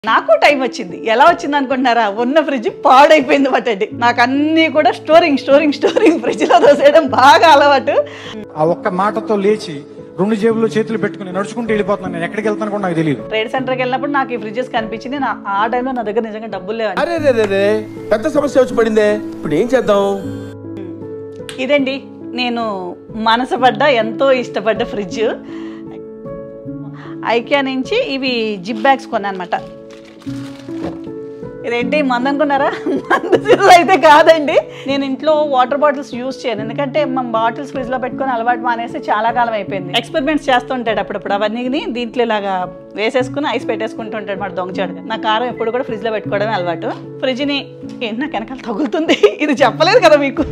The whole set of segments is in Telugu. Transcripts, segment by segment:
నాకు టైం వచ్చింది ఎలా వచ్చింది అనుకుంటున్నారా ఉన్న ఫ్రిడ్జ్ పాడైపోయింది పట్టండి నాకు అన్నీ కూడా స్టోరింగ్ స్టోరింగ్ స్టోరింగ్ ఫ్రిడ్జ్లో దోసేయడం బాగా అలవాటు ఆ ఒక్క మాటతో లేచి రెండు జేబుల్లో చేతులు పెట్టుకుని నడుచుకుంటూ వెళ్ళిపోతున్నాను నేను ఎక్కడికి వెళ్తాను కూడా నాకు తెలియదు ట్రేడ్ సెంటర్కి వెళ్ళినప్పుడు నాకు ఈ ఫ్రిడ్జెస్ కనిపించింది నా ఆ టైంలో నా దగ్గర నిజంగా డబ్బులు లేవు అరే రే రే రే పెద్ద సమస్య వచ్చి పడిందే ఇప్పుడు ఏం చేద్దాం ఇదండి నేను మనసుపడ్డ ఎంతో ఇష్టపడ్డ ఫ్రిడ్జ్ ఐకియా నుంచి ఇవి జిప్ బ్యాగ్స్ కొన్నానమాట ఇదేంటి మందు అనుకున్నారా మందు సీజన్ అయితే కాదండి నేను ఇంట్లో వాటర్ బాటిల్స్ యూస్ చేయను ఎందుకంటే మా బాటిల్స్ ఫ్రిడ్జ్లో పెట్టుకొని అలవాటు మానేసి చాలా కాలం అయిపోయింది ఎక్స్పెరిమెంట్స్ చేస్తూ ఉంటాడు అప్పుడప్పుడు అవన్నీ దీంట్లో ఇలాగా వేసేసుకుని ఐస్ పెట్టేసుకుంటూ ఉంటాడు మాట దొంగచాడు నా కారం ఎప్పుడు కూడా ఫ్రిడ్జ్లో పెట్టుకోవడమే అలవాటు ఫ్రిడ్జ్ని ఏంటి నాకు వెనకాల తగులుతుంది ఇది చెప్పలేదు కదా మీకు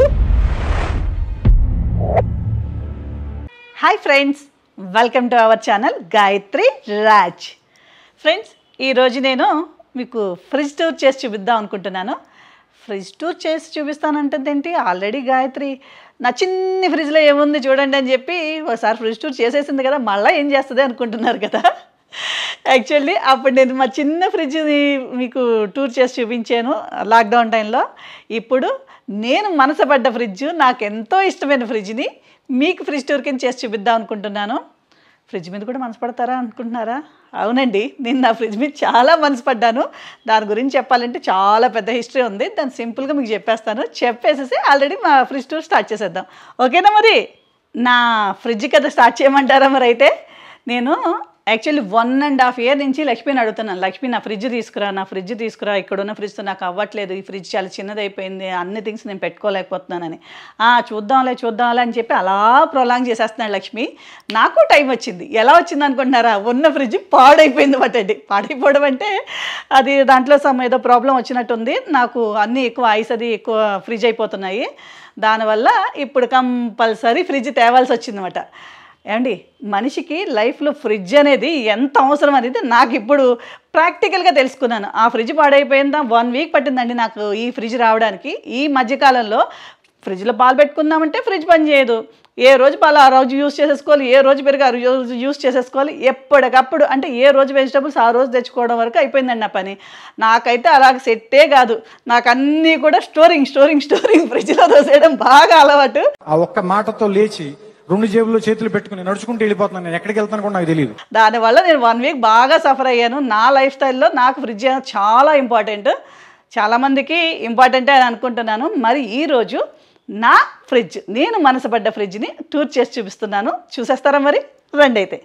hi friends welcome to our channel Gayatri Raj friends ఈరోజు నేను మీకు ఫ్రిడ్జ్ టూర్ చేసి చూపిద్దాం అనుకుంటున్నాను ఫ్రిడ్జ్ టూర్ చేసి చూపిస్తానంటుంది ఏంటి ఆల్రెడీ గాయత్రి నా చిన్ని ఫ్రిడ్జ్లో ఏముంది చూడండి అని చెప్పి ఒకసారి ఫ్రిడ్జ్ టూర్ చేసేసింది కదా మళ్ళీ ఏం చేస్తుంది అనుకుంటున్నారు కదా యాక్చువల్లీ అప్పుడు నేను మా చిన్న ఫ్రిడ్జ్ని మీకు టూర్ చేసి చూపించాను లాక్డౌన్ టైంలో ఇప్పుడు నేను మనసపడ్డ ఫ్రిడ్జ్ నాకు ఎంతో ఇష్టమైన ఫ్రిడ్జ్ని మీకు ఫ్రిడ్జ్ టూర్ కింద చేసి చూపిద్దాం అనుకుంటున్నాను ఫ్రిడ్జ్ మీద కూడా మనసు పడతారా అనుకుంటున్నారా అవునండి నేను నా ఫ్రిడ్జ్ మీద చాలా మనసు పడ్డాను దాని గురించి చెప్పాలంటే చాలా పెద్ద హిస్టరీ ఉంది దాన్ని సింపుల్గా మీకు చెప్పేస్తాను చెప్పేసేసి ఆల్రెడీ మా ఫ్రిడ్జ్ టూర్ స్టార్ట్ చేసేద్దాం ఓకేనా మరి నా ఫ్రిడ్జ్ కథ స్టార్ట్ చేయమంటారా మరి అయితే నేను actually one and half year నుంచి లక్ష్మిని అడుగుతున్నాను లక్ష్మి నా ఫ్రిడ్జ్ తీసుకురా నా ఫ్రిడ్జ్ తీసుకురా ఇక్కడ ఉన్న ఫ్రిడ్జ్తో నాకు అవ్వట్లేదు ఈ ఫ్రిడ్జ్ చాలా చిన్నది అయిపోయింది అన్ని థింగ్స్ నేను పెట్టుకోలేకపోతున్నానని "ఆ, చూద్దాంలే చూద్దాంలే అని చెప్పి అలా ప్రొలాంగ్ చేసేస్తున్నాడు లక్ష్మి నాకు టైం వచ్చింది ఎలా వచ్చింది అనుకుంటున్నారా ఉన్న ఫ్రిడ్జ్ పాడైపోయింది పట్టండి పాడైపోవడం అంటే అది దాంట్లో సమ్ ఏదో ప్రాబ్లం వచ్చినట్టుంది నాకు అన్నీ ఎక్కువ ఐస్ అది ఎక్కువ ఫ్రిడ్జ్ అయిపోతున్నాయి దానివల్ల ఇప్పుడు కంపల్సరీ ఫ్రిడ్జ్ తేవాల్సి వచ్చిందన్నమాట ఏమండి మనిషికి లైఫ్లో ఫ్రిడ్జ్ అనేది ఎంత అవసరం అనేది నాకు ఇప్పుడు ప్రాక్టికల్గా తెలుసుకున్నాను ఆ ఫ్రిడ్జ్ పాడైపోయిందా వన్ వీక్ పట్టిందండి నాకు ఈ ఫ్రిడ్జ్ రావడానికి ఈ మధ్యకాలంలో ఫ్రిడ్జ్లో పాలు పెట్టుకుందామంటే ఫ్రిడ్జ్ పని చేయదు ఏ రోజు పాలు ఆ రోజు యూస్ చేసేసుకోవాలి ఏ రోజు పెరుగు ఆ రోజు యూస్ చేసేసుకోవాలి ఎప్పటికప్పుడు అంటే ఏ రోజు వెజిటబుల్స్ ఆ రోజు తెచ్చుకోవడం వరకు అయిపోయిందండి నా పని నాకైతే అలాగ సెట్టే కాదు నాకు అన్నీ కూడా స్టోరింగ్ స్టోరింగ్ స్టోరింగ్ ఫ్రిడ్జ్లో దోసేయడం బాగా అలవాటు ఆ ఒక్క మాటతో లేచి రెండు జేబుల్లో చేతులు పెట్టుకుని నడుచుకుంటూ వెళ్ళిపోతున్నాను నేను ఎక్కడికి వెళ్తాను కూడా నాకు తెలియదు దానివల్ల నేను వన్ వీక్ బాగా సఫర్ అయ్యాను నా లైఫ్ స్టైల్లో నాకు ఫ్రిడ్జ్ చాలా ఇంపార్టెంట్ చాలామందికి ఇంపార్టెంటే అని అనుకుంటున్నాను మరి ఈరోజు నా ఫ్రిడ్జ్ నేను మనసుపడ్డ ఫ్రిడ్జ్ని టూర్ చేసి చూపిస్తున్నాను చూసేస్తారా మరి రండి అయితే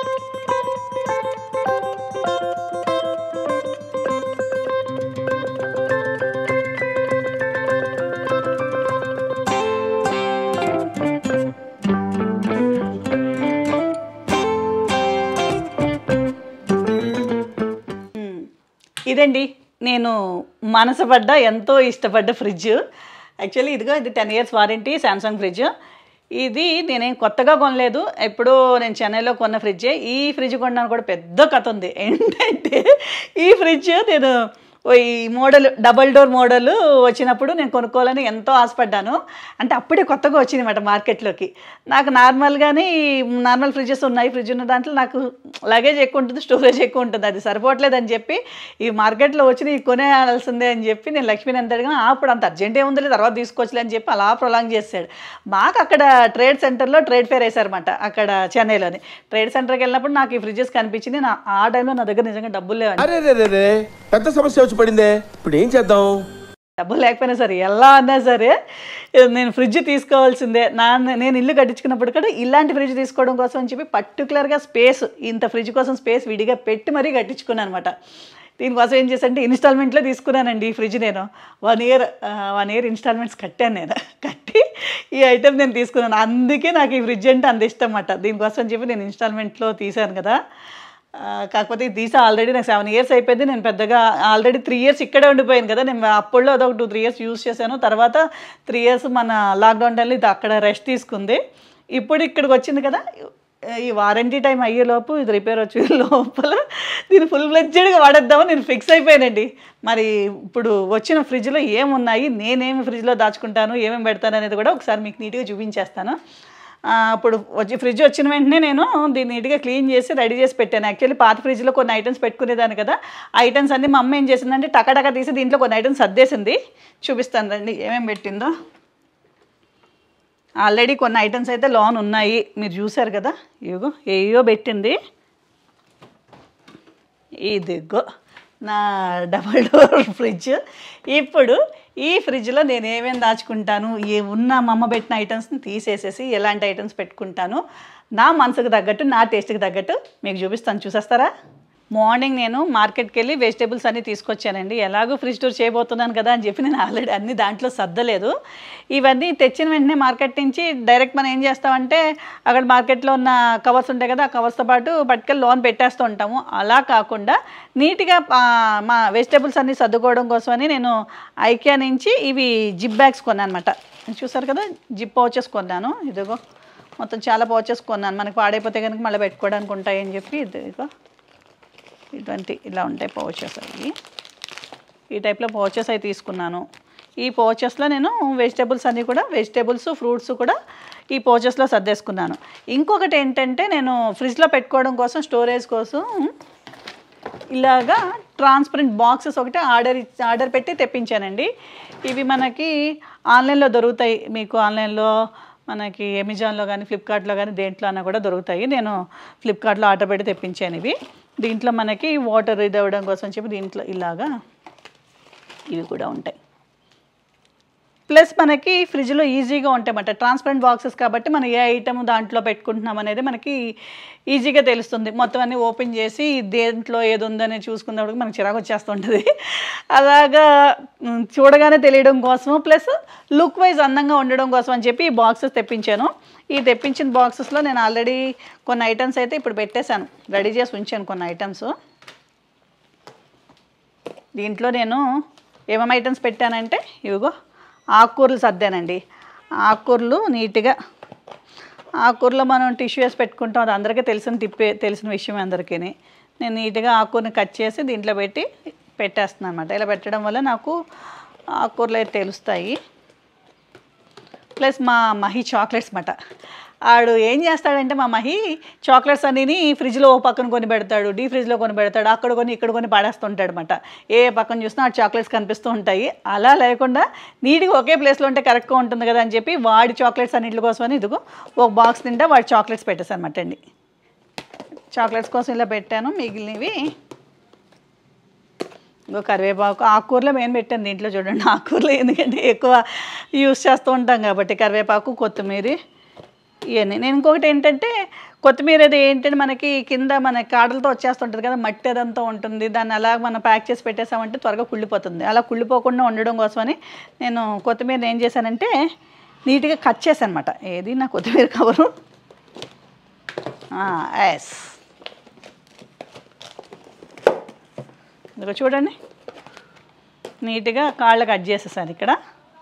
ఇదండి నేను మనసుపడ్డ ఎంతో ఇష్టపడ్డ ఫ్రిడ్జ్ యాక్చువల్లీ ఇదిగో ఇది ten years warranty Samsung fridge ఇది నేనేం కొత్తగా కొనలేదు ఎప్పుడో నేను చెన్నైలో కొన్న ఫ్రిడ్జే ఈ ఫ్రిడ్జ్ కొన్నాను కూడా పెద్ద కథ ఉంది ఏంటంటే ఈ ఫ్రిడ్జ్ నేను ఓ ఈ మోడల్ డబల్ డోర్ మోడల్ వచ్చినప్పుడు నేను కొనుక్కోవాలని ఎంతో ఆశపడ్డాను అంటే అప్పుడే కొత్తగా వచ్చింది అనమాట మార్కెట్లోకి నాకు నార్మల్గానే ఈ నార్మల్ ఫ్రిడ్జెస్ ఉన్నాయి ఫ్రిడ్జ్ ఉన్న దాంట్లో నాకు లగేజ్ ఎక్కువ ఉంటుంది స్టోరేజ్ ఎక్కువ ఉంటుంది అది సరిపోవట్లేదు అని చెప్పి ఈ మార్కెట్లో వచ్చి నీకు కొనేయాల్సిందే అని చెప్పి నేను లక్ష్మీని ఎంత అడిగినా "ఆ, అప్పుడు అంత అర్జెంట్ ఏముంది తర్వాత తీసుకోవచ్చులే అని చెప్పి అలా ప్రొలాంగ్ చేశాడు మాకు అక్కడ ట్రేడ్ సెంటర్లో ట్రేడ్ ఫేర్ వేశారన్నమాట అక్కడ చెన్నైలోని ట్రేడ్ సెంటర్కి వెళ్ళినప్పుడు నాకు ఈ ఫ్రిడ్జెస్ కనిపించింది నా ఆ టైంలో నా దగ్గర నిజంగా డబ్బులు లేవు అరే రే రే రే పెద్ద సమస్య వచ్చి పడిందే ఇప్పుడు ఏం చేద్దాం డబ్బులు లేకపోయినా సరే ఎలా అన్నా సరే నేను ఫ్రిడ్జ్ తీసుకోవాల్సిందే నా నేను ఇల్లు కట్టించుకున్నప్పుడు కూడా ఇలాంటి ఫ్రిడ్జ్ తీసుకోవడం కోసం అని చెప్పి పర్టికులర్గా స్పేస్ ఇంత ఫ్రిడ్జ్ కోసం స్పేస్ విడిగా పెట్టి మరీ కట్టించుకున్నాను అనమాట దీనికోసం ఏం చేశానంటే ఇన్స్టాల్మెంట్లో తీసుకున్నానండి ఈ ఫ్రిడ్జ్ నేను one year one year instalments కట్టాను నేను కట్టి ఈ ఐటెం నేను తీసుకున్నాను అందుకే నాకు ఈ ఫ్రిడ్జ్ అంటే అంత ఇష్టం అన్నమాట దీనికోసం అని చెప్పి నేను ఇన్స్టాల్మెంట్లో తీశాను కదా ఆ, కాకపోతే ఇది తీసా ఆల్రెడీ నాకు సెవెన్ ఇయర్స్ అయిపోయింది నేను పెద్దగా ఆల్రెడీ త్రీ ఇయర్స్ ఇక్కడే ఉండిపోయాను కదా నేను అప్పుడులో అదొక టూ త్రీ ఇయర్స్ యూస్ చేశాను తర్వాత త్రీ ఇయర్స్ మన లాక్డౌన్ టైంలో ఇది అక్కడ రెస్ట్ తీసుకుంది ఇప్పుడు ఇక్కడికి వచ్చింది కదా ఈ వారంటీ టైం అయ్యేలోపు ఇది రిపేర్ వచ్చే లోపల దీన్ని ఫుల్ ఫ్లెడ్జెడ్గా వాడేద్దామని నేను ఫిక్స్ అయిపోయానండి మరి ఇప్పుడు వచ్చిన ఫ్రిడ్జ్లో ఏమున్నాయి నేనేమి ఫ్రిడ్జ్లో దాచుకుంటాను ఏమేమి పెడతాను అనేది కూడా ఒకసారి మీకు నీట్గా చూపించేస్తాను ఆ, అప్పుడు వచ్చి ఫ్రిడ్జ్ వచ్చిన వెంటనే నేను దీన్ని నీట్గా క్లీన్ చేసి రెడీ చేసి పెట్టాను యాక్చువల్లీ పాత ఫ్రిడ్జ్లో కొన్ని ఐటమ్స్ పెట్టుకునేదాన్ని కదా ఐటమ్స్ అన్నీ మా అమ్మ ఏం చేసిందంటే టకటక తీసి దీంట్లో కొన్ని ఐటమ్స్ సర్దేసింది చూపిస్తాను రండి ఏమేమి పెట్టిందో ఆల్రెడీ కొన్ని ఐటమ్స్ అయితే లోన్ ఉన్నాయి మీరు చూసారు కదా ఇదిగో ఏయో పెట్టింది ఇదిగో నా డబల్ డోర్ ఫ్రిడ్జ్ ఇప్పుడు ఈ ఫ్రిడ్జ్లో నేను ఏమేమి దాచుకుంటాను ఏ ఉన్న మా అమ్మ పెట్టిన ఐటమ్స్ని తీసేసేసి ఎలాంటి ఐటమ్స్ పెట్టుకుంటాను నా మనసుకు తగ్గట్టు నా టేస్ట్కి తగ్గట్టు మీకు చూపిస్తాను చూసేస్తారా మార్నింగ్ నేను మార్కెట్కి వెళ్ళి వెజిటేబుల్స్ అన్నీ తీసుకొచ్చానండి ఎలాగో ఫ్రిడ్జ్ టూర్ చేయబోతున్నాను కదా అని చెప్పి నేను ఆల్రెడీ అన్ని దాంట్లో సర్దలేదు ఇవన్నీ తెచ్చిన వెంటనే మార్కెట్ నుంచి డైరెక్ట్ మనం ఏం చేస్తామంటే అక్కడ మార్కెట్లో ఉన్న కవర్స్ ఉంటాయి కదా ఆ కవర్స్తో పాటు పట్టుకెళ్ళి లోన్ పెట్టేస్తూ ఉంటాము అలా కాకుండా నీట్గా ఆ, మా వెజిటేబుల్స్ అన్నీ సర్దుకోవడం కోసమని నేను ఐకియా నుంచి ఇవి జిప్ బ్యాగ్స్ కొన్నాను అనమాట చూసారు కదా జిప్ పౌచెస్ కొన్నాను ఇదిగో మొత్తం చాలా పౌచెస్ కొన్నాను మనకి పాడైపోతే కనుక మళ్ళీ పెట్టుకోవడానికి ఉంటాయని చెప్పి ఇదిగో ఇటువంటి ఇలా ఉంటాయి పౌచెస్ అవి ఈ టైప్లో పౌచెస్ అవి తీసుకున్నాను ఈ పౌచెస్లో నేను వెజిటేబుల్స్ అన్నీ కూడా వెజిటేబుల్స్ ఫ్రూట్స్ కూడా ఈ పౌచెస్లో సర్దేసుకున్నాను ఇంకొకటి ఏంటంటే నేను ఫ్రిడ్జ్లో పెట్టుకోవడం కోసం స్టోరేజ్ కోసం ఇలాగా ట్రాన్స్పరెంట్ బాక్సెస్ ఒకటి ఆర్డర్ ఇచ్చి ఆర్డర్ పెట్టి తెప్పించానండి ఇవి మనకి ఆన్లైన్లో దొరుకుతాయి మీకు ఆన్లైన్లో మనకి అమెజాన్లో కానీ ఫ్లిప్కార్ట్లో కానీ దేంట్లో అన్నా కూడా దొరుకుతాయి నేను ఫ్లిప్కార్ట్లో ఆర్డర్ పెట్టి తెప్పించాను ఇవి దీంట్లో మనకి వాటర్ ఇది అవ్వడం కోసం చెప్పి దీంట్లో ఇలాగా ఇవి కూడా ఉంటాయి ప్లస్ మనకి ఫ్రిడ్జ్లో ఈజీగా ఉంటాయన్నమాట ట్రాన్స్పరెంట్ బాక్సెస్ కాబట్టి మనం ఏ ఐటమ్ దాంట్లో పెట్టుకుంటున్నాం అనేది మనకి ఈజీగా తెలుస్తుంది మొత్తం అన్నీ ఓపెన్ చేసి దేంట్లో ఏది ఉందని చూసుకున్నప్పుడు మనకి చిరాకు వచ్చేస్తుంటుంది అలాగా మ్, చూడగానే తెలియడం కోసము ప్లస్ లుక్ వైజ్ అందంగా ఉండడం కోసం అని చెప్పి ఈ బాక్సెస్ తెప్పించాను ఈ తెప్పించిన బాక్సెస్లో నేను ఆల్రెడీ కొన్ని ఐటమ్స్ అయితే ఇప్పుడు పెట్టేశాను రెడీ చేసి ఉంచాను కొన్ని ఐటమ్స్ దీంట్లో నేను ఏమేమి ఐటమ్స్ పెట్టానంటే ఇవిగో ఆకుకూరలు సర్దానండి ఆకుకూరలు నీట్గా ఆకుకూరలో మనం టిష్యూ వేసి పెట్టుకుంటాం అది అందరికీ తెలిసిన టిప్పే తెలిసిన విషయం అందరికీ నేను నీట్గా ఆకుకూరని కట్ చేసి దీంట్లో పెట్టి పెట్టేస్తున్నాను అనమాట ఇలా పెట్టడం వల్ల నాకు ఆకుకూరలు అయితే తెలుస్తాయి ప్లస్ మా మహి చాక్లెట్స్ మాట ఆడు ఏం చేస్తాడంటే మా మహి చాక్లెట్స్ అన్నీ ఫ్రిడ్జ్లో ఓ పక్కన కొని పెడతాడు డీ ఫ్రిడ్జ్లో కొని పెడతాడు అక్కడ కొని ఇక్కడ కొని పాడేస్తుంటాడు అనమాట ఏ పక్కన చూసినా ఆ చాక్లెట్స్ కనిపిస్తూ ఉంటాయి అలా లేకుండా నీట్గా ఒకే ప్లేస్లో ఉంటే కరెక్ట్గా ఉంటుంది కదా అని చెప్పి వాడి చాక్లెట్స్ అన్నింటి కోసమని ఇదిగో ఒక బాక్స్ తింటా వాడి చాక్లెట్స్ పెట్టేశాను అనమాట అండి చాక్లెట్స్ కోసం ఇలా పెట్టాను మిగిలినవి ఇంకో కరివేపాకు ఆకుకూరలో మెయిన్ పెట్టాను దీంట్లో చూడండి ఆకుకూరలు ఎందుకంటే ఎక్కువ యూస్ చేస్తూ ఉంటాం కాబట్టి కరివేపాకు కొత్తిమీర ఇవన్నీ నేను ఇంకొకటి ఏంటంటే కొత్తిమీర అది ఏంటంటే మనకి కింద మన కాడలతో వచ్చేస్తుంటుంది కదా మట్టి అదంతా ఉంటుంది దాన్ని అలా మనం ప్యాక్ చేసి పెట్టేసామంటే త్వరగా కుళ్ళిపోతుంది అలా కుళ్ళిపోకుండా ఉండడం కోసమని నేను కొత్తిమీర ఏం చేశానంటే నీట్గా కట్ చేశాను అనమాట ఏది నా కొత్తిమీర కవరు ఎస్ ఇదిగో చూడండి నీట్గా కాళ్ళు కట్ చేసేసాను ఇక్కడ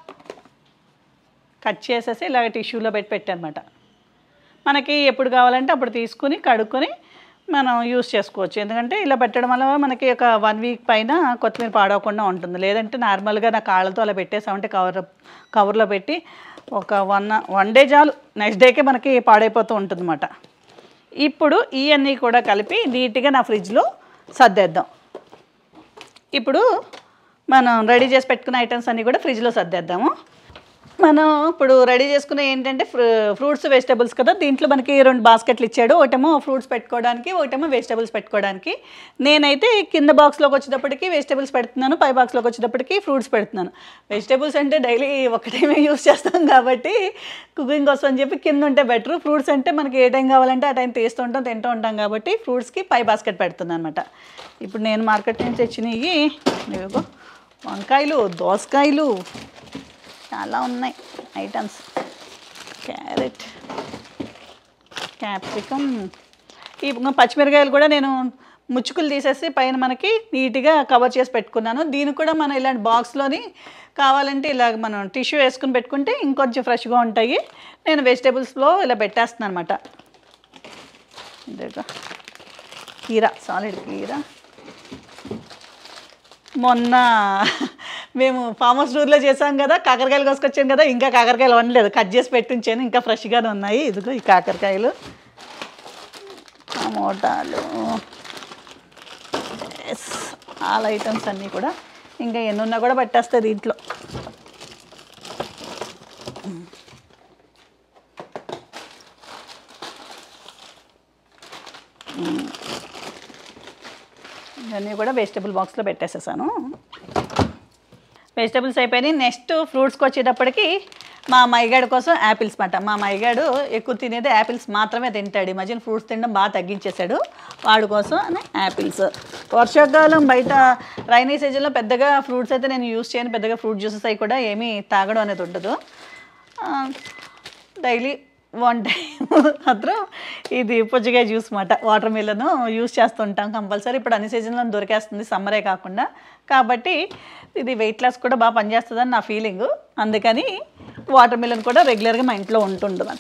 కట్ చేసేసి ఇలాగ టిష్యూలో పెట్టి పెట్టానమాట మనకి ఎప్పుడు కావాలంటే అప్పుడు తీసుకుని కడుక్కొని మనం యూస్ చేసుకోవచ్చు ఎందుకంటే ఇలా పెట్టడం వల్ల మనకి ఒక వన్ వీక్ పైన కొత్తిమీర పాడవకుండా ఉంటుంది లేదంటే నార్మల్గా నా కాళ్ళతో అలా పెట్టేసామంటే కవర్ కవర్లో పెట్టి ఒక వన్ వన్ డే చాలు నెక్స్ట్ డేకే మనకి పాడైపోతూ ఉంటుందన్నమాట ఇప్పుడు ఇవన్నీ కూడా కలిపి నీట్గా నా ఫ్రిడ్జ్లో సర్దేద్దాం ఇప్పుడు మనం రెడీ చేసి పెట్టుకున్న ఐటమ్స్ అన్నీ కూడా ఫ్రిడ్జ్లో సర్దేద్దాము మనం ఇప్పుడు రెడీ చేసుకున్న ఏంటంటే ఫ్రూట్స్ వెజిటబుల్స్ కదా దీంట్లో మనకి రెండు బాస్కెట్లు ఇచ్చాడు ఒకటేమో ఫ్రూట్స్ పెట్టుకోవడానికి ఒకటేమో వెజిటబుల్స్ పెట్టుకోవడానికి నేనైతే కింద బాక్స్లోకి వచ్చేటప్పటికి వెజిటబుల్స్ పెడుతున్నాను పై బాక్స్లోకి వచ్చేటప్పటికి ఫ్రూట్స్ పెడుతున్నాను వెజిటబుల్స్ అంటే డైలీ ఒకటేమే యూస్ చేస్తాం కాబట్టి కుకింగ్ కోసం అని చెప్పి కింద ఉంటే బెటర్ ఫ్రూట్స్ అంటే మనకి ఏ టైం కావాలంటే ఆ టైం తీస్తూ ఉంటాం తింటూ ఉంటాం కాబట్టి ఫ్రూట్స్కి పై బాస్కెట్ పెడుతున్నాను అనమాట ఇప్పుడు నేను మార్కెట్ నుంచి తెచ్చినవి ఇదిగో వంకాయలు దోసకాయలు చాలా ఉన్నాయి ఐటమ్స్ క్యారెట్ క్యాప్సికమ్ ఈ పచ్చిమిరకాయలు కూడా నేను ముచ్చుకులు తీసేసి పైన మనకి నీట్గా కవర్ చేసి పెట్టుకున్నాను దీనికి కూడా మనం ఇలాంటి బాక్స్లోని కావాలంటే ఇలాగ మనం టిష్యూ వేసుకుని పెట్టుకుంటే ఇంకొంచెం ఫ్రెష్గా ఉంటాయి నేను వెజిటేబుల్స్లో ఇలా పెట్టేస్తున్నాను అనమాట ఇదిగో కీరా సాలిడ్ కీరా మొన్న మేము ఫామ్ హౌస్ టూర్లో చేసాం కదా కాకరకాయలు కోసుకొచ్చాం కదా ఇంకా కాకరకాయలు వండలేదు కట్ చేసి పెట్టించాను ఇంకా ఫ్రెష్గానే ఉన్నాయి ఇదిగో ఈ కాకరకాయలు టమోటాలు ఎస్ ఆల్ ఐటమ్స్ అన్నీ కూడా ఇంకా ఎన్ని ఉన్నా కూడా పట్టేస్తాయి దీంట్లో ఇవన్నీ కూడా వెజిటబుల్ బాక్స్లో పెట్టేసేసాను వెజిటబుల్స్ అయిపోయినాయి నెక్స్ట్ ఫ్రూట్స్కి వచ్చేటప్పటికి మా మైగాడు కోసం యాపిల్స్ మాట మా మైగాడు ఎక్కువ తినేది యాపిల్స్ మాత్రమే తింటాడు ఈ మధ్యన ఫ్రూట్స్ తినడం బాగా తగ్గించేశాడు వాడి కోసం అని యాపిల్స్ వర్షాకాలం బయట రైనీ సీజన్లో పెద్దగా ఫ్రూట్స్ అయితే నేను యూస్ చేయను పెద్దగా ఫ్రూట్ జ్యూసెస్ అవి కూడా ఏమీ తాగడం అనేది ఉండదు డైలీ వన్ టైం మాత్రం ఇది పుచ్చకాయ జ్యూస్ మాట వాటర్ మిల్లను యూస్ చేస్తుంటాం కంపల్సరీ ఇప్పుడు అన్ని సీజన్లో దొరికేస్తుంది సమ్మరే కాకుండా కాబట్టి ఇది వెయిట్ లాస్ కూడా బాగా పనిచేస్తుందని నా ఫీలింగ్ అందుకని వాటర్ మిలన్ కూడా రెగ్యులర్గా మా ఇంట్లో ఉంటుండమాట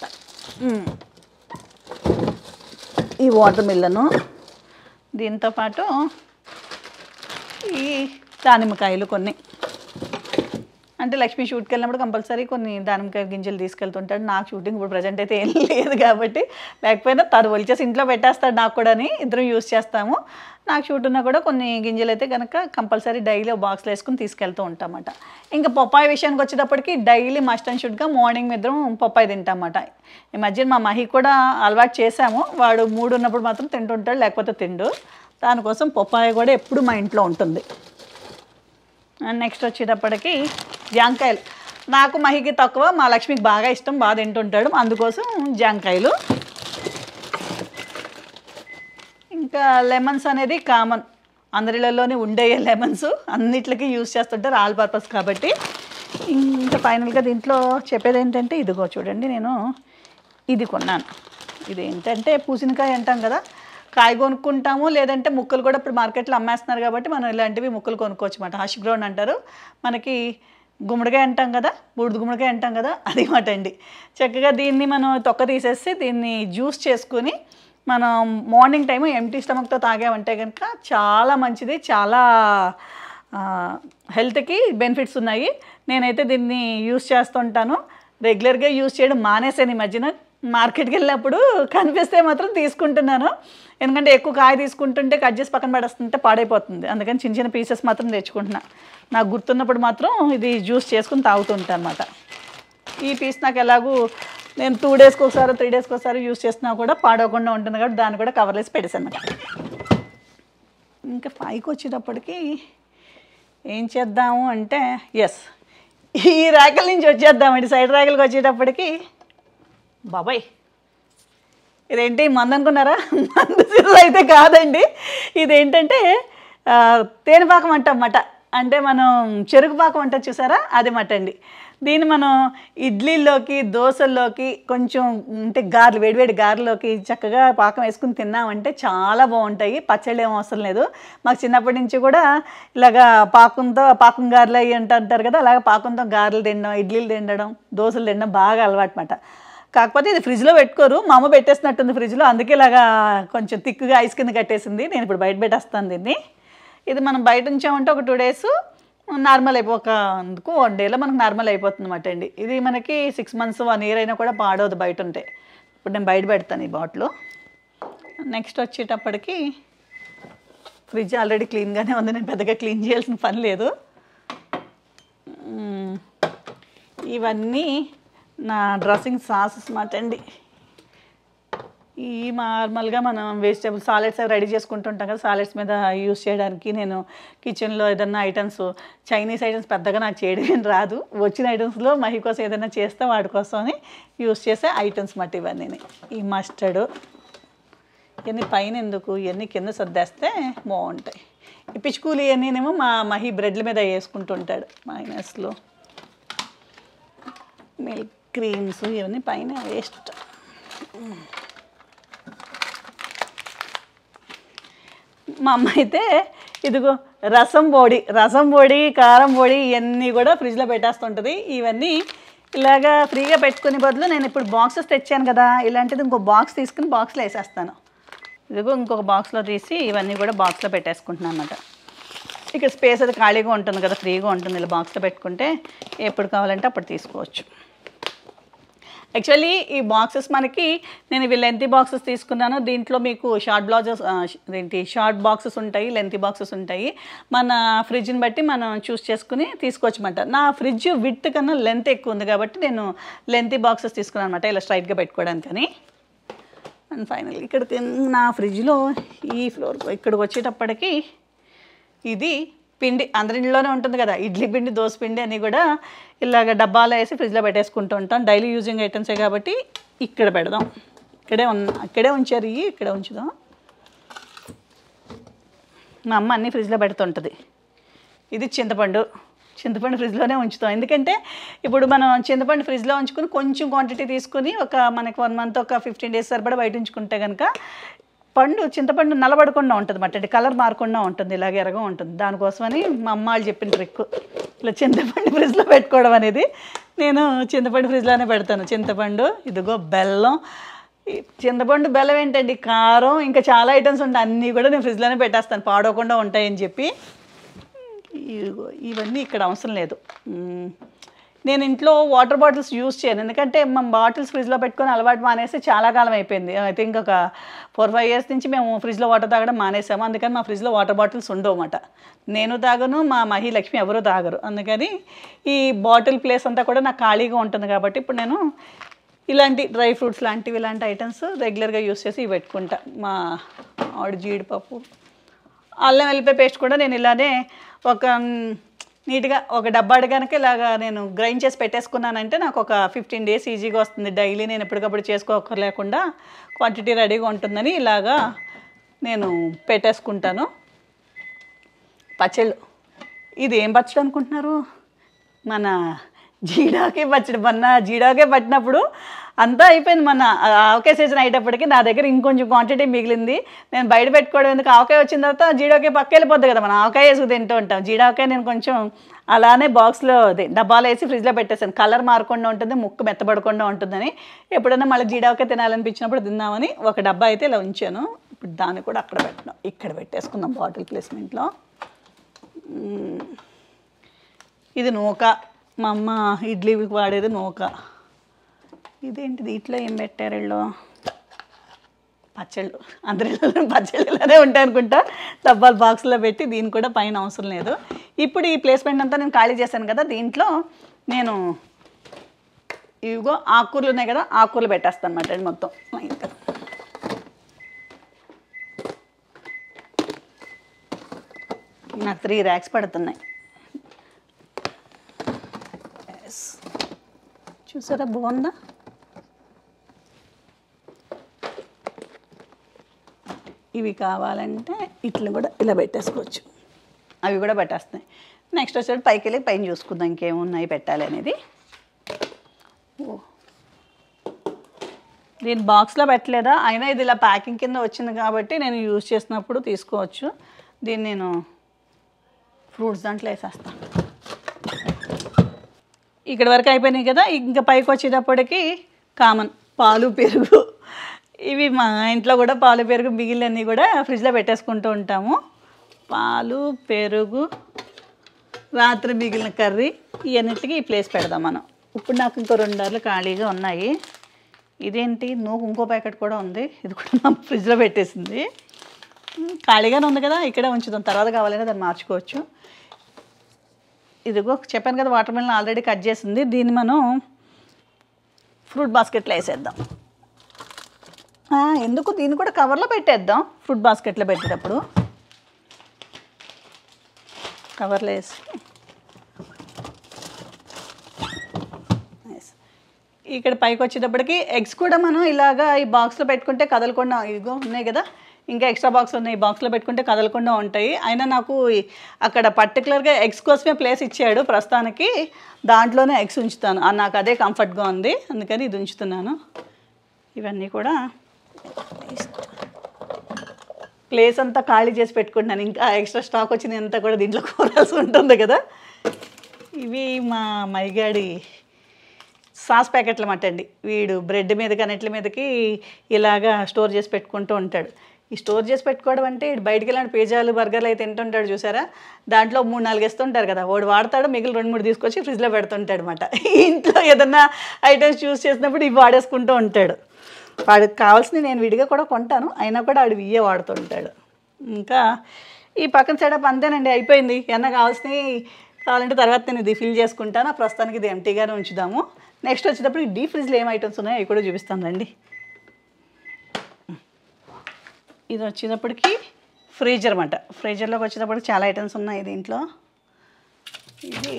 ఈ వాటర్ మిల్లను దీంతోపాటు ఈ దానిమ్మకాయలు కొన్ని అంటే లక్ష్మి షూట్కి వెళ్ళినప్పుడు కంపల్సరీ కొన్ని దానిమ్మకాయ గింజలు తీసుకెళ్తుంటాడు నాకు షూటింగ్ ఇప్పుడు ప్రజెంట్ అయితే ఏం లేదు కాబట్టి లేకపోయినా తను ఒలిచేసి ఇంట్లో పెట్టేస్తాడు నాకు కూడా ఇద్దరం యూస్ చేస్తాము నాకు షూట్ ఉన్నా కూడా కొన్ని గింజలు అయితే కనుక కంపల్సరీ డైలీ బాక్స్లో వేసుకుని తీసుకెళ్తూ ఉంటామట ఇంకా పొప్పాయి విషయానికి వచ్చేటప్పటికి డైలీ మస్ట్ అండ్ షుడ్గా మార్నింగ్ ఇద్దరం పొప్పాయి తింటామట ఈ మధ్య మా మహి కూడా అలవాటు చేశాము వాడు మూడు ఉన్నప్పుడు మాత్రం తింటుంటాడు లేకపోతే తిండు దానికోసం పొప్పాయి కూడా ఎప్పుడు మా ఇంట్లో ఉంటుంది అండ్ నెక్స్ట్ వచ్చేటప్పటికి జాంకాయలు నాకు మహికి తక్కువ మా లక్ష్మికి బాగా ఇష్టం బాగా తింటుంటాడు అందుకోసం జాంకాయలు ఇంకా లెమన్స్ అనేది కామన్ అందరిలోనే ఉండే లెమన్స్ అన్నిట్లకి యూస్ చేస్తుంటారు ఆల్ పర్పస్ కాబట్టి ఇంకా ఫైనల్గా దీంట్లో చెప్పేది ఏంటంటే ఇదిగో చూడండి నేను ఇది కొన్నాను ఇది ఏంటంటే పూసినకాయ అంటాం కదా కాయ కొనుక్కుంటాము లేదంటే ముక్కలు కూడా ఇప్పుడు మార్కెట్లో అమ్మేస్తున్నారు కాబట్టి మనం ఇలాంటివి ముక్కలు కొనుక్కోవచ్చు అన్నమాట హష్ గ్రౌండ్ అంటారు మనకి గుమ్మడికాయ అంటాం కదా బూడిద గుమ్మడికాయ అంటాం కదా అది మాట అండి చక్కగా దీన్ని మనం తొక్క తీసేసి దీన్ని జ్యూస్ చేసుకుని మనం మార్నింగ్ టైం ఎంటీ స్టమక్తో తాగామంటే కనుక చాలా మంచిది చాలా ఆ, హెల్త్కి బెనిఫిట్స్ ఉన్నాయి నేనైతే దీన్ని యూస్ చేస్తుంటాను రెగ్యులర్గా యూస్ చేయడం మానేసాను ఈ మధ్యన మార్కెట్కి వెళ్ళినప్పుడు కనిపిస్తే మాత్రం తీసుకుంటున్నాను ఎందుకంటే ఎక్కువ కాయ తీసుకుంటుంటే కట్ చేసి పక్కన పడేస్తుంటే పాడైపోతుంది అందుకని చిన్న చిన్న పీసెస్ మాత్రం తెచ్చుకుంటున్నా నాకు గుర్తున్నప్పుడు మాత్రం ఇది జ్యూస్ చేసుకుని తాగుతుంటాను అనమాట ఈ పీస్ నాకు ఎలాగూ నేను టూ డేస్కి ఒకసారి త్రీ డేస్కి ఒకసారి యూస్ చేసినా కూడా పాడవకుండా ఉంటుంది కాబట్టి దాన్ని కూడా కవర్ వేసి పెట్టేసాను అనమాట ఇంకా పైకి వచ్చేటప్పటికి ఏం చేద్దాము అంటే ఎస్ ఈ ర్యాకల నుంచి వచ్చేద్దామండి సైడ్ ర్యాకల్కి వచ్చేటప్పటికి బాబాయ్ ఇదేంటి మందు అనుకున్నారా మందు సీజన్ అయితే కాదండి ఇదేంటంటే ఆ, తేనెపాకం అంటామట అంటే మనం చెరుకు పాకం అంటారు చూసారా అది మట అండి దీన్ని మనం ఇడ్లీలోకి దోశల్లోకి కొంచెం అంటే గారెలు వేడివేడి గారెలోకి చక్కగా పాకం వేసుకుని తిన్నామంటే చాలా బాగుంటాయి పచ్చళ్ళు ఏం అవసరం లేదు మాకు చిన్నప్పటి నుంచి కూడా ఇలాగా పాకంతో పాకం గారెలు అయ్యి అంటారు కదా అలాగే పాకంతో గారెలు తినడం ఇడ్లీలు తినడం దోశలు తినడం బాగా అలవాటు మాట కాకపోతే ఇది ఫ్రిడ్జ్లో పెట్టుకోరు మా అమ్మ పెట్టేసినట్టుంది ఫ్రిడ్జ్లో అందుకే ఇలాగా కొంచెం తిక్కుగా ఐస్ కింద కట్టేసింది నేను ఇప్పుడు బయట పెట్టేస్తాను దీన్ని ఇది మనం బయట ఉంచామంటే ఒక టూ డేస్ నార్మల్ అయిపో అందుకు వన్ డేలో మనకు నార్మల్ అయిపోతుంది అనమాట అండి ఇది మనకి సిక్స్ మంత్స్ వన్ ఇయర్ అయినా కూడా పాడవదు బయట ఉంటే ఇప్పుడు నేను బయట పెడతాను ఈ బాటిల్ నెక్స్ట్ వచ్చేటప్పటికి ఫ్రిడ్జ్ ఆల్రెడీ క్లీన్గానే ఉంది నేను పెద్దగా క్లీన్ చేయాల్సిన పని లేదు మ్మ్. ఇవన్నీ నా డ్రెస్సింగ్ సాసెస్ మాట అండి ఈ నార్మల్గా మనం వెజిటేబుల్ సాలెడ్స్ అవి రెడీ చేసుకుంటుంటాం కదా సాలెడ్స్ మీద యూస్ చేయడానికి నేను కిచెన్లో ఏదైనా ఐటమ్స్ చైనీస్ ఐటమ్స్ పెద్దగా నాకు చేయడం ఏం రాదు వచ్చిన ఐటమ్స్లో మహి కోసం ఏదైనా చేస్తే వాడి కోసం అని యూస్ చేసే ఐటమ్స్ మాట ఇవన్నీ ఈ మస్టర్డ్ ఇవన్నీ పైన ఎందుకు ఇవన్నీ కింద సర్దేస్తే బాగుంటాయి ఈ పిచ్చుకూలు ఇవన్నీనేమో మా మహి బ్రెడ్ల మీద వేసుకుంటుంటాడు మైనస్లో మిల్క్ క్రీమ్స్ ఇవన్నీ పైన వేస్ట్ మా అమ్మ అయితే ఇదిగో రసం పొడి రసం పొడి కారం పొడి ఇవన్నీ కూడా ఫ్రిడ్జ్లో పెట్టేస్తుంటుంది ఇవన్నీ ఇలాగా ఫ్రీగా పెట్టుకునే బదులు నేను ఇప్పుడు బాక్సెస్ తెచ్చాను కదా ఇలాంటిది ఇంకో బాక్స్ తీసుకుని బాక్స్లో వేసేస్తాను ఇదిగో ఇంకొక బాక్స్లో తీసి ఇవన్నీ కూడా బాక్స్లో పెట్టేసుకుంటున్నాను అన్నమాట ఇక్కడ స్పేస్ అది ఖాళీగా ఉంటుంది కదా ఫ్రీగా ఉంటుంది ఇలా బాక్స్లో పెట్టుకుంటే ఎప్పుడు కావాలంటే అప్పుడు తీసుకోవచ్చు యాక్చువల్లీ ఈ బాక్సెస్ మనకి నేను ఇవి లెంతీ బాక్సెస్ తీసుకున్నాను దీంట్లో మీకు షార్ట్ బ్లౌజెస్ ఏంటి షార్ట్ బాక్సెస్ ఉంటాయి లెంతీ బాక్సెస్ ఉంటాయి మన ఫ్రిడ్జ్ని బట్టి మనం చూస్ చేసుకుని తీసుకోవచ్చమాట నా ఫ్రిడ్జ్ విత్ కన్నా లెంత్ ఎక్కువ ఉంది కాబట్టి నేను లెంతీ బాక్సెస్ తీసుకున్నాను అనమాట ఇలా స్ట్రైట్గా పెట్టుకోవడానికని అండ్ ఫైనల్ ఇక్కడ నా ఫ్రిడ్జ్లో ఈ ఫ్లోర్ ఇక్కడికి వచ్చేటప్పటికి ఇది పిండి అందరిలోనే ఉంటుంది కదా ఇడ్లీ పిండి దోశ పిండి అని కూడా ఇలాగ డబ్బాలో వేసి ఫ్రిడ్జ్లో పెట్టేసుకుంటూ ఉంటాం డైలీ యూజింగ్ ఐటమ్సే కాబట్టి ఇక్కడ పెడదాం ఇక్కడే ఉన్న ఇక్కడే ఉంచారు ఇవి ఇక్కడే ఉంచుదాం మా అమ్మ అన్నీ ఫ్రిడ్జ్లో పెడుతుంటుంది ఇది చింతపండు చింతపండు ఫ్రిడ్జ్లోనే ఉంచుతాం ఎందుకంటే ఇప్పుడు మనం చింతపండు ఫ్రిడ్జ్లో ఉంచుకుని కొంచెం క్వాంటిటీ తీసుకుని ఒక మనకి వన్ మంత్ ఒక ఫిఫ్టీన్ డేస్ సరిపడా బయట ఉంచుకుంటే కనుక పండు చింతపండు నలబడకుండా ఉంటుంది అన్నమాట కలర్ మారకుండా ఉంటుంది ఇలాగ ఎరగా ఉంటుంది దానికోసమని మా అమ్మ వాళ్ళు చెప్పిన ట్రిక్ ఇలా చింతపండు ఫ్రిడ్జ్లో పెట్టుకోవడం అనేది నేను చింతపండు ఫ్రిడ్జ్లోనే పెడతాను చింతపండు ఇదిగో బెల్లం ఈ చింతపండు బెల్లం ఏంటండి కారం ఇంకా చాలా ఐటమ్స్ ఉంటాయి అన్నీ కూడా నేను ఫ్రిడ్జ్లోనే పెట్టేస్తాను పాడవకుండా ఉంటాయని చెప్పి ఇదిగో ఇవన్నీ ఇక్కడ అవసరం లేదు మ్మ్. నేను ఇంట్లో వాటర్ బాటిల్స్ యూజ్ చేయను ఎందుకంటే మనం బాటిల్స్ ఫ్రిడ్జ్లో పెట్టుకొని అలవాటు మానేసి చాలా కాలం అయిపోయింది ఐ థింక్ ఒక ఫోర్ ఫైవ్ ఇయర్స్ నుంచి మేము ఫ్రిడ్జ్లో వాటర్ తాగడం మానేసాము అందుకని మా ఫ్రిడ్జ్లో వాటర్ బాటిల్స్ ఉండవు అన్నమాట నేను తాగను మా మహి లక్ష్మి ఎవరూ తాగరు అందుకని ఈ బాటిల్ ప్లేస్ అంతా కూడా నాకు ఖాళీగా ఉంటుంది కాబట్టి ఇప్పుడు నేను ఇలాంటి డ్రై ఫ్రూట్స్ లాంటివి ఇలాంటి ఐటమ్స్ రెగ్యులర్గా యూస్ చేసి ఇవి పెట్టుకుంటా మా ఆవిడ జీడిపప్పు అల్లం వెల్లిపాయ పేస్ట్ కూడా నేను ఇలానే ఒక మ్, నీట్గా ఒక డబ్బాడు కనుక ఇలాగా నేను గ్రైండ్ చేసి పెట్టేసుకున్నానంటే నాకు ఒక ఫిఫ్టీన్ డేస్ ఈజీగా వస్తుంది డైలీ నేను ఎప్పటికప్పుడు చేసుకోకర్లేకుండా క్వాంటిటీ రెడీగా ఉంటుందని ఇలాగా నేను పెట్టేసుకుంటాను పచ్చళ్ళు ఇది ఏం పచ్చడి అనుకుంటున్నారు మన జీడాకే పచ్చడి మొన్న జీడాకే పట్టినప్పుడు అంతా అయిపోయింది మన ఆ ఆవకాయ సీజన్ అయ్యేటప్పటికి నా దగ్గర ఇంకొంచెం క్వాంటిటీ మిగిలింది నేను బయట పెట్టుకోవడం ఎందుకు ఆవకాయ వచ్చిన తర్వాత జీడాకే పక్క వెళ్ళిపోద్ది కదా మనం ఆవకాయ వేసుకు తింటూ ఉంటాం జీడాకాయ నేను కొంచెం అలానే బాక్స్లో అదే డబ్బాలో వేసి ఫ్రిడ్జ్లో పెట్టేసాను కలర్ మారకుండా ఉంటుంది ముక్కు మెత్తబడకుండా ఉంటుందని ఎప్పుడైనా మళ్ళీ జీడాకాయ తినాలనిపించినప్పుడు తిందామని ఒక డబ్బా అయితే ఇలా ఉంచాను ఇప్పుడు దాన్ని కూడా అక్కడ పెట్టినాం ఇక్కడ పెట్టేసుకుందాం బాటిల్ ప్లేస్మెంట్లో ఇది నూక మా అమ్మ ఇడ్లీకి వాడేది నూక ఇదేంటిది ఇట్లా ఏం పెట్టారు వీళ్ళు పచ్చళ్ళు అందరిలో పచ్చళ్ళలోనే ఉంటాయి అనుకుంటా డబ్బాల బాక్స్లో పెట్టి దీని కూడా పైన అవసరం లేదు ఇప్పుడు ఈ ప్లేస్మెంట్ అంతా నేను ఖాళీ చేశాను కదా దీంట్లో నేను ఇవిగో ఆకుకూరలు ఉన్నాయి కదా ఆకుకూరలు పెట్టేస్తాను అనమాట మొత్తం ఇంకా నాకు త్రీ ర్యాక్స్ పడుతున్నాయి Yes. చూసారా బాగుందా ఇవి కావాలంటే ఇట్లా కూడా ఇలా పెట్టేసుకోవచ్చు అవి కూడా పెట్టేస్తాయి నెక్స్ట్ వచ్చేది పైకి వెళ్ళి పైన చూసుకుందాం ఇంకేమున్నాయి పెట్టాలి అనేది ఓ దీని బాక్స్లో పెట్టలేదా అయినా ఇది ఇలా ప్యాకింగ్ కింద వచ్చింది కాబట్టి నేను యూజ్ చేసినప్పుడు తీసుకోవచ్చు దీన్ని నేను ఫ్రూట్స్ దాంట్లో వేసేస్తాను ఇక్కడ వరకు అయిపోయినాయి కదా ఇంకా పైకి వచ్చేటప్పటికి కామన్ పాలు పెరుగు ఇవి మా ఇంట్లో కూడా పాలు పెరుగు మిగిలినవి కూడా ఫ్రిడ్జ్లో పెట్టేసుకుంటూ ఉంటాము పాలు పెరుగు రాత్రి మిగిలిన కర్రీ ఇవన్నిటికి ఈ ప్లేస్ పెడదాం మనం ఇప్పుడు నాకు ఇంకో రెండు అర్లు ఖాళీగా ఉన్నాయి ఇదేంటి నువ్వు ఇంకో ప్యాకెట్ కూడా ఉంది ఇది కూడా మా ఫ్రిడ్జ్లో పెట్టేసింది ఉమ్, ఖాళీగానే ఉంది కదా ఇక్కడే ఉంచుదాం తర్వాత కావాలన్నా దాన్ని మార్చుకోవచ్చు ఇదిగో చెప్పాను కదా వాటర్ మిలన్ ఆల్రెడీ కట్ చేసింది దీన్ని మనం ఫ్రూట్ బాస్కెట్లో వేసేద్దాం ఆ, ఎందుకు దీన్ని కూడా కవర్లో పెట్టేద్దాం ఫ్రూట్ బాస్కెట్లో పెట్టేటప్పుడు కవర్లో వేసి Nice. ఇక్కడ పైకి వచ్చేటప్పటికి ఎగ్స్ కూడా మనం ఇలాగా ఈ బాక్స్లో పెట్టుకుంటే కదలకుండా ఇదిగో ఉన్నాయి కదా ఇంకా ఎక్స్ట్రా బాక్స్ ఉన్నాయి ఈ బాక్స్లో పెట్టుకుంటే కదలకుండా ఉంటాయి అయినా నాకు ఈ- అక్కడ పర్టికులర్గా ఎగ్స్ కోసమే ప్లేస్ ఇచ్చాడు ప్రస్తుతానికి దాంట్లోనే ఎగ్స్ ఉంచుతాను ఆ, నాకు అదే కంఫర్ట్గా ఉంది అందుకని ఇది ఉంచుతున్నాను ఇవన్నీ కూడా ప్లేస్ అంతా ఖాళీ చేసి పెట్టుకుంటున్నాను ఇంకా ఎక్స్ట్రా స్టాక్ వచ్చింది అంతా కూడా దీంట్లో కూరాల్సి ఉంటుంది కదా ఇవి మా మైగాడి సాస్ ప్యాకెట్లు అన్నమాట అండి వీడు బ్రెడ్ మీద కనెట్ల మీదకి ఇలాగా స్టోర్ చేసి పెట్టుకుంటూ ఉంటాడు ఈ స్టోర్ చేసి పెట్టుకోవడం అంటే ఇటు బయటికి వెళ్ళిన పిజ్జాలు బర్గర్లు అయితే తింటుంటాడు చూసారా దాంట్లో మూడు నాలుగు వేస్తుంటారు కదా వాడు వాడతాడు మిగిలిన రెండు మూడు తీసుకొచ్చి ఫ్రిడ్జ్లో పెడుతుంటాడు అనమాట ఇంట్లో ఏదన్నా ఐటమ్స్ చూస్ చేసినప్పుడు ఇవి వాడేసుకుంటూ ఉంటాడు వాడికి కావాల్సినవి నేను విడిగా కూడా కొంటాను అయినా కూడా వాడు ఇయ్యే వాడుతుంటాడు ఇంకా ఈ పక్కన సెటప్ అంతేనండి అయిపోయింది ఏమన్నా కావాల్సినవి కావాలంటే తర్వాత నేను ఇది ఫిల్ చేసుకుంటాను ప్రస్తుతానికి ఇది ఎంటీగానే ఉంచుదాము నెక్స్ట్ వచ్చేటప్పుడు ఈ డీప్ ఫ్రిడ్జ్లో ఏం ఐటమ్స్ ఉన్నాయో అవి కూడా చూపిస్తాను రండి ఇది వచ్చేటప్పటికి ఫ్రీజర్ అనమాట ఫ్రీజర్లోకి వచ్చేటప్పటికి చాలా ఐటమ్స్ ఉన్నాయి దీంట్లో ఇది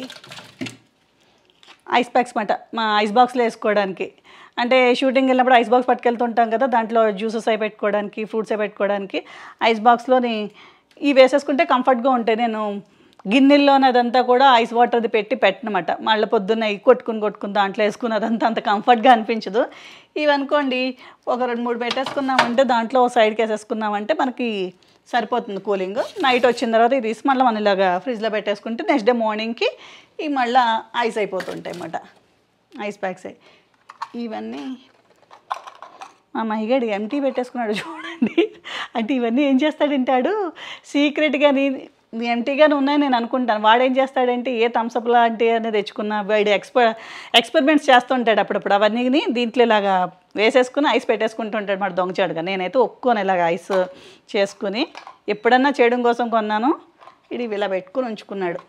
ఐస్ ప్యాక్స్ మాట మా ఐస్ బాక్స్లో వేసుకోవడానికి అంటే షూటింగ్ వెళ్ళినప్పుడు ఐస్ బాక్స్ పట్టుకెళ్తుంటాం కదా దాంట్లో జ్యూసెస్ అవి పెట్టుకోవడానికి ఫ్రూట్స్ అవి పెట్టుకోవడానికి ఐస్ బాక్స్లోని ఇవి వేసేసుకుంటే కంఫర్ట్గా ఉంటాయి నేను గిన్నెల్లోని అదంతా కూడా ఐస్ వాటర్ది పెట్టి పెట్టనమాట మళ్ళీ పొద్దున్న ఇవి కొట్టుకుని కొట్టుకుని దాంట్లో వేసుకుని అదంతా అంత కంఫర్ట్గా అనిపించదు ఇవి అనుకోండి ఒక రెండు మూడు పెట్టేసుకున్నామంటే దాంట్లో సైడ్కి వేసేసుకున్నామంటే మనకి సరిపోతుంది కూలింగ్ నైట్ వచ్చిన తర్వాత ఇది తీసి మళ్ళీ మనం ఇలాగా ఫ్రిడ్జ్లో పెట్టేసుకుంటే నెక్స్ట్ డే మార్నింగ్కి ఇవి మళ్ళీ ఐస్ అయిపోతుంటాయి అన్నమాట ఐస్ ప్యాక్స్ ఇవన్నీ మా మహిగాడు ఎంటీ పెట్టేసుకున్నాడు చూడండి అంటే ఇవన్నీ ఏం చేస్తాడంటాడు సీక్రెట్గా నీ ఎంటీగానే ఉన్నాయి నేను అనుకుంటాను వాడు ఏం చేస్తాడంటే ఏ థమ్సప్ లాంటి అనేది తెచ్చుకున్న వాడు ఎక్స్పర్ ఎక్స్పెరిమెంట్స్ చేస్తుంటాడు అప్పుడప్పుడు అవన్నీ దీంట్లో ఇలాగా వేసేసుకుని ఐస్ పెట్టేసుకుంటుంటాడు మరి దొంగచాడుగా నేనైతే ఒప్పుకోను ఇలాగ ఐస్ చేసుకుని ఎప్పుడన్నా చేయడం కోసం కొన్నాను ఇది ఇలా పెట్టుకుని ఉంచుకున్నాడు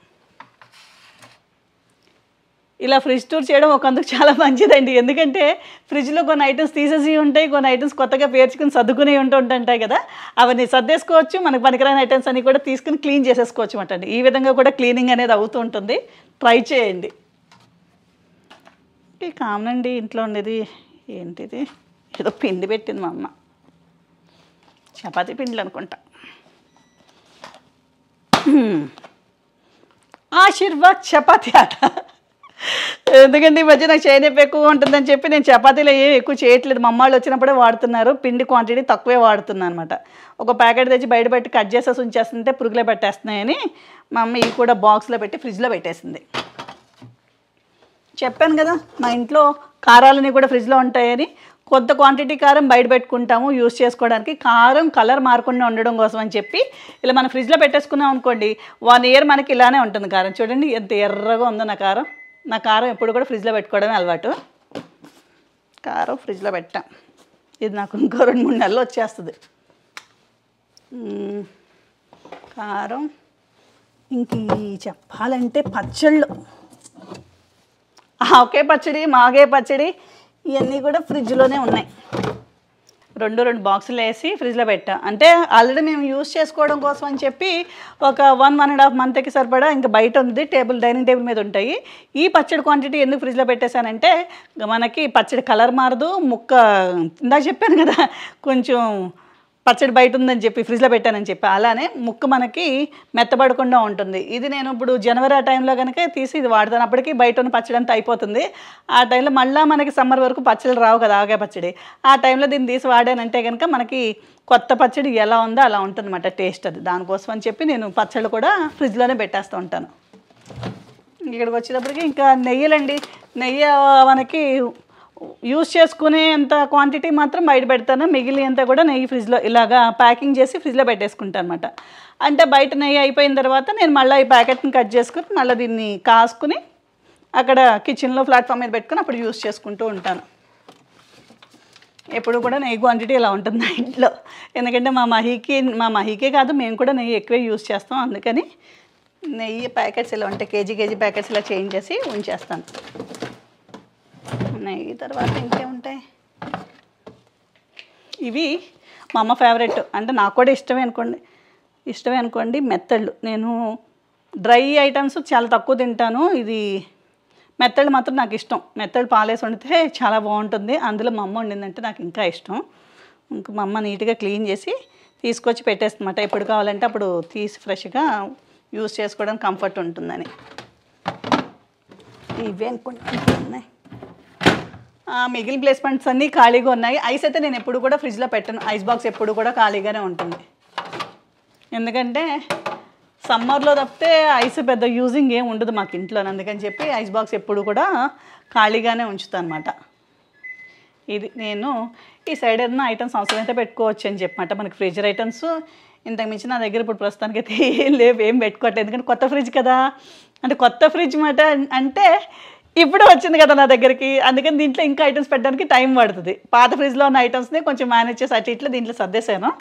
ఇలా ఫ్రిడ్జ్ టూర్ చేయడం ఒకందుకు చాలా మంచిదండి ఎందుకంటే ఫ్రిడ్జ్లో కొన్ని ఐటమ్స్ తీసేసి ఉంటాయి కొన్ని ఐటమ్స్ కొత్తగా పేర్చుకుని సర్దుకుని ఉంటూ ఉంటాయి కదా అవన్నీ సర్దేసుకోవచ్చు మనకు పనికిరాని ఐటమ్స్ అన్ని కూడా తీసుకుని క్లీన్ చేసేసుకోవచ్చు అండి ఈ విధంగా కూడా క్లీనింగ్ అనేది అవుతూ ఉంటుంది ట్రై చేయండి ఇది కామన్ అండి ఇంట్లో ఉండేది ఏంటిది ఏదో పిండి పెట్టింది మా అమ్మ చపాతీ పిండిలు అనుకుంటా ఆశీర్వాద్ చపాతీ ఆట ఎందుకంటే ఈ మధ్య నాకు చేయనొప్పి ఎక్కువ ఉంటుందని చెప్పి నేను చపాతీలు ఏం ఎక్కువ చేయట్లేదు మా అమ్మాళ్ళు వచ్చినప్పుడే వాడుతున్నారు పిండి క్వాంటిటీ తక్కువే వాడుతున్నాను అనమాట ఒక ప్యాకెట్ తెచ్చి బయట పెట్టి కట్ చేసేసి ఉంచేస్తుంటే పురుగులే పెట్టేస్తున్నాయని మా అమ్మ ఇవి కూడా బాక్స్లో పెట్టి ఫ్రిడ్జ్లో పెట్టేసింది చెప్పాను కదా మా ఇంట్లో కారాలని కూడా ఫ్రిడ్జ్లో ఉంటాయని కొంత క్వాంటిటీ కారం బయట పెట్టుకుంటాము యూస్ చేసుకోవడానికి కారం కలర్ మారకుండా ఉండడం కోసం అని చెప్పి ఇలా మనం ఫ్రిడ్జ్లో పెట్టేసుకున్నాం అనుకోండి వన్ ఇయర్ మనకి ఇలానే ఉంటుంది కారం చూడండి ఎంత ఎర్రగా ఉందో నా కారం నా కారం ఎప్పుడు కూడా ఫ్రిడ్జ్లో పెట్టుకోవడమే అలవాటు కారం ఫ్రిడ్జ్లో పెట్టాం ఇది నాకు ఇంకో రెండు మూడు నెలలు వచ్చేస్తుంది మ్మ్. కారం ఇంక ఈ చెప్పాలంటే పచ్చళ్ళు ఆవకాయ పచ్చడి మాగాయ పచ్చడి ఇవన్నీ కూడా ఫ్రిడ్జ్లోనే ఉన్నాయి రెండు రెండు బాక్సులు వేసి ఫ్రిడ్జ్లో పెట్టా అంటే ఆల్రెడీ మేము యూస్ చేసుకోవడం కోసం అని చెప్పి ఒక వన్ వన్ అండ్ హాఫ్ మంత్కి సరిపడా ఇంకా బయట ఉంది టేబుల్ డైనింగ్ టేబుల్ మీద ఉంటాయి ఈ పచ్చడి క్వాంటిటీ ఎందుకు ఫ్రిడ్జ్లో పెట్టేశానంటే మనకి పచ్చడి కలర్ మారదు ముక్క ఇందాక చెప్పాను కదా కొంచెం పచ్చడి బయట ఉందని చెప్పి ఫ్రిడ్జ్లో పెట్టానని చెప్పి అలానే ముక్క మనకి మెత్తబడకుండా ఉంటుంది ఇది నేను ఇప్పుడు జనవరి ఆ టైంలో కనుక తీసి ఇది వాడతాను అప్పటికి బయట ఉన్న పచ్చడి అంతా అయిపోతుంది ఆ టైంలో మళ్ళీ మనకి సమ్మర్ వరకు పచ్చళ్ళు రావు కదా ఆగే పచ్చడి ఆ టైంలో దీన్ని తీసి వాడానంటే కనుక మనకి కొత్త పచ్చడి ఎలా ఉందో అలా ఉంటుందన్నమాట టేస్ట్ అది దానికోసం అని చెప్పి నేను పచ్చళ్ళు కూడా ఫ్రిడ్జ్లోనే పెట్టేస్తూ ఉంటాను ఇక్కడికి వచ్చేటప్పటికి ఇంకా నెయ్యిలండి నెయ్యి మనకి యూస్ చేసుకునే అంత క్వాంటిటీ మాత్రం బయట పెడతాను మిగిలి అంతా కూడా నెయ్యి ఫ్రిడ్జ్లో ఇలాగా ప్యాకింగ్ చేసి ఫ్రిడ్జ్లో పెట్టేసుకుంటాను అనమాట అంటే బయట నెయ్యి అయిపోయిన తర్వాత నేను మళ్ళీ ఈ ప్యాకెట్ని కట్ చేసుకుని మళ్ళీ దీన్ని కాసుకుని అక్కడ కిచెన్లో ప్లాట్ఫామ్ మీద పెట్టుకుని అప్పుడు యూస్ చేసుకుంటూ ఉంటాను ఎప్పుడు కూడా నెయ్యి క్వాంటిటీ ఇలా ఉంటుంది నా ఇంట్లో ఎందుకంటే మా మహికి మా మహికే కాదు మేము కూడా నెయ్యి ఎక్కువే యూస్ చేస్తాం అందుకని నెయ్యి ప్యాకెట్స్ ఇలా ఉంటాయి కేజీ కేజీ ప్యాకెట్స్ ఇలా చేంజ్ చేసి ఉంచేస్తాను నెయ్యి తర్వాత ఇంకేముంటాయి ఇవి మా అమ్మ ఫేవరెట్ అంటే నాకు కూడా ఇష్టమే అనుకోండి ఇష్టమే అనుకోండి మెత్తళ్ళు నేను డ్రై ఐటమ్స్ చాలా తక్కువ తింటాను ఇది మెత్తళ్ళు మాత్రం నాకు ఇష్టం మెత్తళ్ళు పాలేసి వండితే చాలా బాగుంటుంది అందులో మా అమ్మ వండిందంటే నాకు ఇంకా ఇష్టం ఇంకా మా అమ్మ నీట్గా క్లీన్ చేసి తీసుకొచ్చి పెట్టేస్తుందన్నమాట ఎప్పుడు కావాలంటే అప్పుడు తీసి ఫ్రెష్గా యూస్ చేసుకోవడానికి కంఫర్ట్ ఉంటుందని ఇవే అనుకోండి ఇంకేం ఉన్నాయి ఆ, మిగిలిన ప్లేస్మెంట్స్ అన్నీ ఖాళీగా ఉన్నాయి ఐస్ అయితే నేను ఎప్పుడు కూడా ఫ్రిడ్జ్లో పెట్టను ఐస్ బాక్స్ ఎప్పుడు కూడా ఖాళీగానే ఉంటుంది ఎందుకంటే సమ్మర్లో తప్పితే ఐస్ పెద్ద యూజింగ్ ఏం ఉండదు మాకు ఇంట్లో అందుకని చెప్పి ఐస్ బాక్స్ ఎప్పుడు కూడా ఖాళీగానే ఉంచుతాను అనమాట ఇది నేను ఈ సైడ్ ఏదైనా ఐటమ్స్ అవసరం అయితే పెట్టుకోవచ్చు అని చెప్పమాట మనకి ఫ్రిడ్జ్ ఐటమ్స్ ఇంతకు మించి నా దగ్గర ఇప్పుడు ప్రస్తుతానికి అయితే ఏం లేవు ఏం పెట్టుకోవట్లేదు ఎందుకంటే కొత్త ఫ్రిడ్జ్ కదా అంటే కొత్త ఫ్రిడ్జ్ మాట అంటే ఇప్పుడు వచ్చింది కదా నా దగ్గరికి అందుకని దీంట్లో ఇంకా ఐటమ్స్ పెట్టడానికి టైం పడుతుంది పాత ఫ్రిడ్జ్లో ఉన్న ఐటమ్స్ని కొంచెం మేనేజ్ చేసి అటు ఇట్లా దీంట్లో సర్దేశాను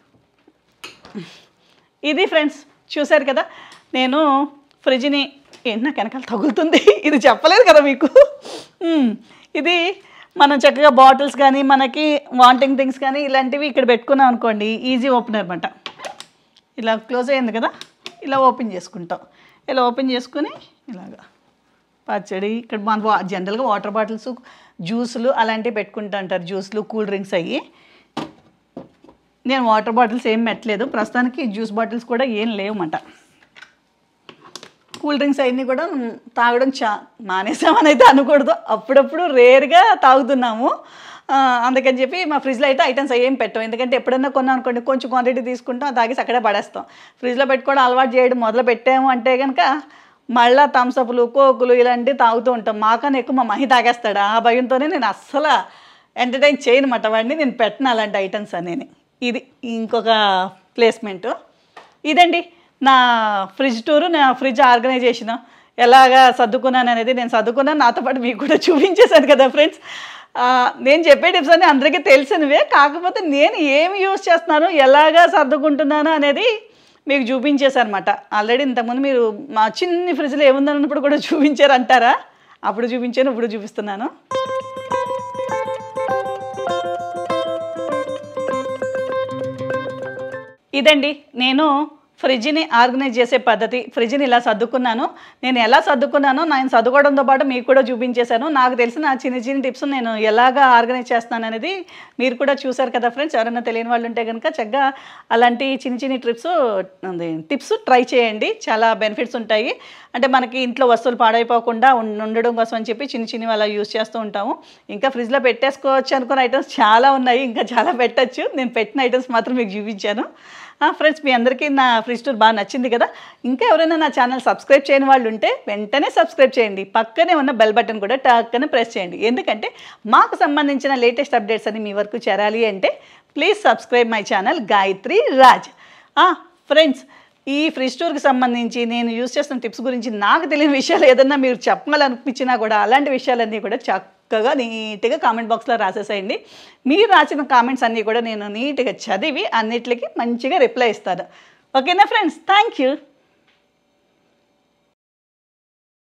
ఇది ఫ్రెండ్స్ చూశారు కదా నేను ఫ్రిడ్జ్ని ఏంటి నాకు వెనకాల తగులుతుంది ఇది చెప్పలేదు కదా మీకు మ్మ్. ఇది మనం చక్కగా బాటిల్స్ కానీ మనకి వాంటింగ్ థింగ్స్ కానీ ఇలాంటివి ఇక్కడ పెట్టుకున్నాం అనుకోండి ఈజీ ఓపెనర్ అనమాట ఇలా క్లోజ్ అయింది కదా ఇలా ఓపెన్ చేసుకుంటాం ఇలా ఓపెన్ చేసుకుని ఇలాగా పచ్చడి ఇక్కడ మన వా- జనరల్గా వాటర్ బాటిల్స్ జ్యూసులు అలాంటివి పెట్టుకుంటూ ఉంటారు జ్యూస్లు కూల్ డ్రింక్స్ అయ్యి నేను వాటర్ బాటిల్స్ ఏం పెట్టలేదు ప్రస్తుతానికి జ్యూస్ బాటిల్స్ కూడా ఏం లేవన్నమాట కూల్ డ్రింక్స్ అవన్నీ కూడా తాగడం చా మానేసామని అయితే అనకూడదు అప్పుడప్పుడు రేర్గా తాగుతున్నాము ఆ, అందుకని చెప్పి మా ఫ్రిడ్జ్లో అయితే ఐటమ్స్ ఏం పెట్టాం ఎందుకంటే ఎప్పుడైనా కొన్నాం అనుకోండి కొంచెం క్వాంటిటీ తీసుకుంటాం అది తాగేసి అక్కడే పడేస్తాం ఫ్రిడ్జ్లో పెట్టుకోవడం అలవాటు చేయడం మొదలు పెట్టాము అంటే కనుక మళ్ళా థమ్స్అప్లు కోకులు ఇలాంటివి తాగుతూ ఉంటాం మాకన్నా ఎక్కువ మా మహి తాగేస్తాడు ఆ భయంతోనే నేను అస్సలు ఎంటర్టైన్ చేయనమాట వాడిని నేను పెట్టను అలాంటి ఐటమ్స్ అనేది ఇది ఇంకొక ప్లేస్మెంటు ఇదండి నా ఫ్రిడ్జ్ టూరు నా ఫ్రిడ్జ్ ఆర్గనైజేషన్ ఎలాగా సర్దుకున్నాను అనేది నేను సర్దుకున్నాను నాతో పాటు మీకు కూడా చూపించేశాను కదా ఫ్రెండ్స్ నేను చెప్పే టిప్స్ అన్నీ అందరికీ తెలిసినవే కాకపోతే నేను ఏమి యూస్ చేస్తున్నాను ఎలాగా సర్దుకుంటున్నాను అనేది మీకు చూపించేశాను అనమాట ఆల్రెడీ ఇంతకుముందు మీరు మా చిన్ని ఫ్రిడ్జ్లో ఏముందన్నప్పుడు కూడా చూపించారు అంటారా అప్పుడు చూపించాను ఇప్పుడు చూపిస్తున్నాను ఇదండి నేను ఫ్రిడ్జ్ని ఆర్గనైజ్ చేసే పద్ధతి ఫ్రిడ్జ్ని ఇలా సర్దుకున్నాను నేను ఎలా సర్దుకున్నానో నేను సర్దుకోవడంతో పాటు మీకు కూడా చూపించేశాను నాకు తెలిసిన చిన్న చిన్న టిప్స్ నేను ఎలాగా ఆర్గనైజ్ చేస్తాను అనేది మీరు కూడా చూసారు కదా ఫ్రెండ్స్ ఎవరైనా తెలియని వాళ్ళు ఉంటే కనుక చక్కగా అలాంటి చిన్న చిన్న ట్రిప్స్ టిప్స్ ట్రై చేయండి చాలా బెనిఫిట్స్ ఉంటాయి అంటే మనకి ఇంట్లో వస్తువులు పాడైపోకుండా ఉం- ఉండడం కోసం అని చెప్పి చిన్న చిన్నవి అలా యూస్ చేస్తూ ఉంటాము ఇంకా ఫ్రిడ్జ్లో పెట్టేసుకోవచ్చు అనుకున్న ఐటమ్స్ చాలా ఉన్నాయి ఇంకా చాలా పెట్టచ్చు నేను పెట్టిన ఐటమ్స్ మాత్రం మీకు చూపించాను ఫ్రెండ్స్ మీ అందరికీ నా ఫ్రిడ్జ్ టూర్ బాగా నచ్చింది కదా ఇంకా ఎవరైనా నా ఛానల్ సబ్స్క్రైబ్ చేయని వాళ్ళు ఉంటే వెంటనే సబ్స్క్రైబ్ చేయండి పక్కనే ఉన్న బెల్ బటన్ కూడా టక్కనే ప్రెస్ చేయండి ఎందుకంటే మాకు సంబంధించిన లేటెస్ట్ అప్డేట్స్ అని మీ వరకు చేరాలి అంటే please subscribe my channel Gayatri Raj friends ఈ ఫ్రిడ్జ్ టూర్కి సంబంధించి నేను యూస్ చేస్తున్న టిప్స్ గురించి నాకు తెలియని విషయాలు ఏదన్నా మీరు చెప్పాలనిపించినా కూడా అలాంటి విషయాలన్నీ కూడా చక్కగా నీట్గా కామెంట్ బాక్స్లో రాసేసేయండి మీరు రాసిన కామెంట్స్ అన్నీ కూడా నేను నీట్గా చదివి అన్నిటికీ మంచిగా రిప్లై ఇస్తాను ఓకేనా ఫ్రెండ్స్ థ్యాంక్ యూ